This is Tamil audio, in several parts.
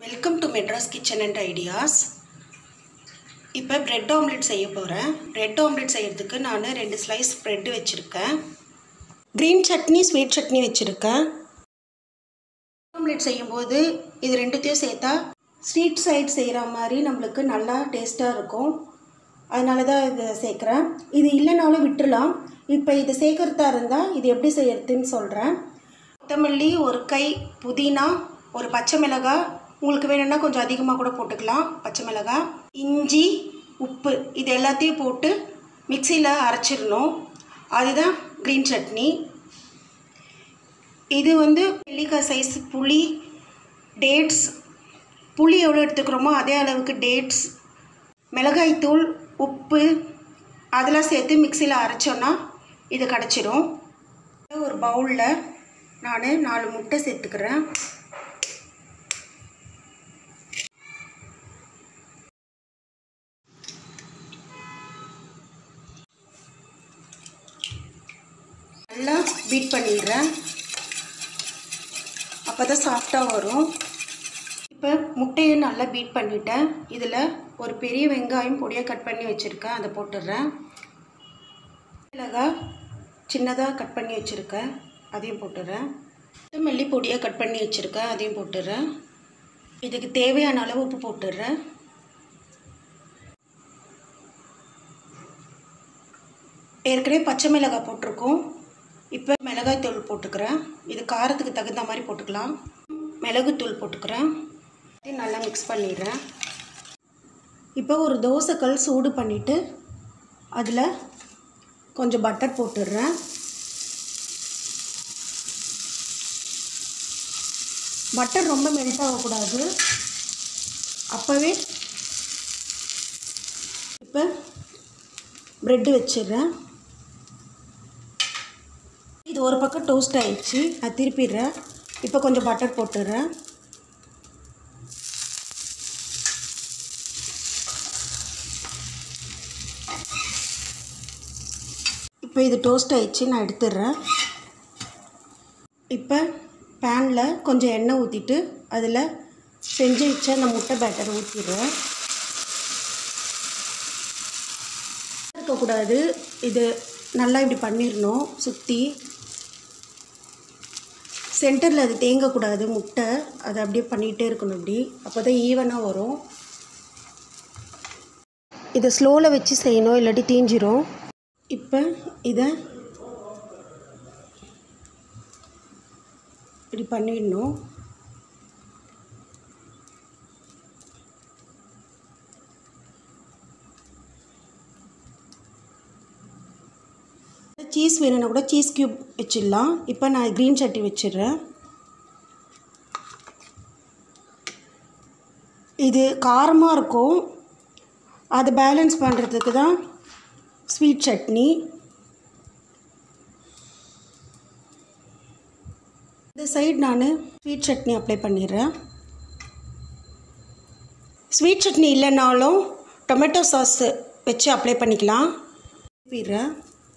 welcome to Madras kitchen and ideas இப்போ பிரெட் ஆம்லெட் செய்ய போகிறேன் பிரெட் ஆம்லெட் செய்கிறதுக்கு நான் ரெண்டு ஸ்லைஸ் ப்ரெட் வச்சுருக்கேன் க்ரீன் சட்னி ஸ்வீட் சட்னி வச்சுருக்கேன் ஆம்லெட் செய்யும்போது இது ரெண்டுத்தையும் சேர்த்தா ஸ்ட்ரீட் சைட் செய்கிற மாதிரி நம்மளுக்கு நல்லா டேஸ்ட்டாக இருக்கும் அதனால தான் இதை சேர்க்குறேன் இது இல்லைனாலும் விட்டுறலாம் இப்போ இது சேர்க்குறதா இருந்தால் இது எப்படி செய்யறதுன்னு சொல்கிறேன் கொத்தமல்லி ஒரு கை புதினா ஒரு பச்சை மிளகாய் உங்களுக்கு வேணும்னா கொஞ்சம் அதிகமாக கூட போட்டுக்கலாம் பச்சை மிளகாய் இஞ்சி உப்பு இது எல்லாத்தையும் போட்டு மிக்சியில் அரைச்சிடணும் அதுதான் க்ரீன் சட்னி இது வந்து நெல்லிக்காய் சைஸ் புளி டேட்ஸ் புளி எவ்வளோ எடுத்துக்கிறோமோ அதே அளவுக்கு டேட்ஸ் மிளகாய்த்தூள் உப்பு அதெல்லாம் சேர்த்து மிக்சியில் அரைச்சோன்னா இது கிடச்சிரும் ஒரு பவுலில் நான் நாலு முட்டை சேர்த்துக்கிறேன் நல்லா பீட் பண்ணிடுறேன் அப்போ தான் சாஃப்டாக வரும் இப்போ முட்டையை நல்லா பீட் பண்ணிட்டேன் இதில் ஒரு பெரிய வெங்காயம் பொடியாக கட் பண்ணி வச்சுருக்கேன் அதை போட்டுடுறேன் மிளகாய் சின்னதாக கட் பண்ணி வச்சுருக்கேன் அதையும் போட்டுடுறேன் மல்லி பொடியாக கட் பண்ணி வச்சுருக்கேன் அதையும் போட்டுடுறேன் இதுக்கு தேவையான அளவு உப்பு போட்டுடுறேன் ஏற்கனவே பச்சை மிளகாய் போட்டிருக்கோம் இப்போ மிளகாய் தூள் போட்டுக்கிறேன் இது காரத்துக்கு தகுந்த மாதிரி போட்டுக்கலாம் மிளகுத்தூள் போட்டுக்கிறேன் இது நல்லா மிக்ஸ் பண்ணிடுறேன் இப்போ ஒரு தோசைக்கல் சூடு பண்ணிவிட்டு அதில் கொஞ்சம் பட்டர் போட்டுடுறேன் பட்டர் ரொம்ப மெல்ட் ஆகக்கூடாது அப்போவே இப்போ ப்ரெட்டு வச்சிடுறேன் இது ஒரு பக்கம் டோஸ்ட் ஆயிடுச்சு நான் திருப்பிடுறேன் இப்போ கொஞ்சம் பட்டர் போட்டுடுறேன் இப்போ இது டோஸ்ட் ஆயிடுச்சு நான் எடுத்துடுறேன் இப்போ பேனில் கொஞ்சம் எண்ணெய் ஊற்றிட்டு அதில் செஞ்சு வச்ச அந்த முட்டை பேட்டர் ஊற்றிடுறேன் இருக்கக்கூடாது இது நல்லா இப்படி பண்ணிடணும் சுற்றி சென்டரில் அது தேங்கக்கூடாது முட்டை அதை அப்படியே பண்ணிகிட்டே இருக்கணும் இப்படி அப்போ தான் ஈவனாக வரும் இதை ஸ்லோவில் வச்சு செய்யணும் இல்லாட்டி தீஞ்சிரும் இப்போ இதை இப்படி பண்ணிடணும் சீஸ் வேணும்னா கூட சீஸ் க்யூப் வச்சிடலாம் இப்போ நான் க்ரீன் சட்டி வச்சிடுறேன் இது காரமாக இருக்கும் அதை பேலன்ஸ் பண்ணுறதுக்கு தான் ஸ்வீட் சட்னி இந்த சைடு நான் ஸ்வீட் சட்னி அப்ளை பண்ணிடுறேன் ஸ்வீட் சட்னி இல்லைனாலும் டொமேட்டோ சாஸ் வச்சு அப்ளை பண்ணிக்கலாம் போயிடுறேன்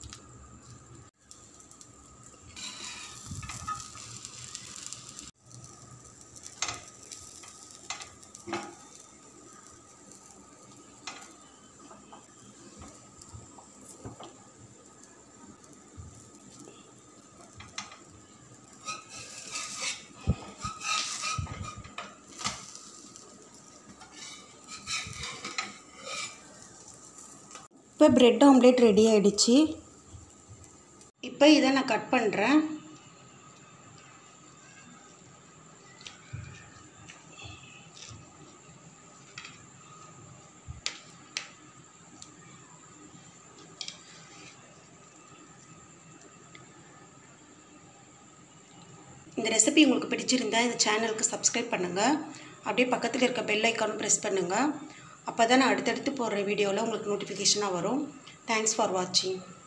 இப்போ ப்ரெட் ஆம்லேட் ரெடி ஆகிடுச்சு இப்போ இதை நான் கட் பண்ணுறேன் இந்த ரெசிபி உங்களுக்கு பிடிச்சிருந்தா இந்த சேனலுக்கு சப்ஸ்கிரைப் பண்ணுங்கள் அப்படியே பக்கத்தில் இருக்க பெல் ஐக்கானும் ப்ரெஸ் பண்ணுங்கள் அப்போ தான் நான் அடுத்தடுத்து போடுற வீடியோவில் உங்களுக்கு நோட்டிஃபிகேஷனாக வரும் தேங்க்ஸ் ஃபார் வாட்சிங்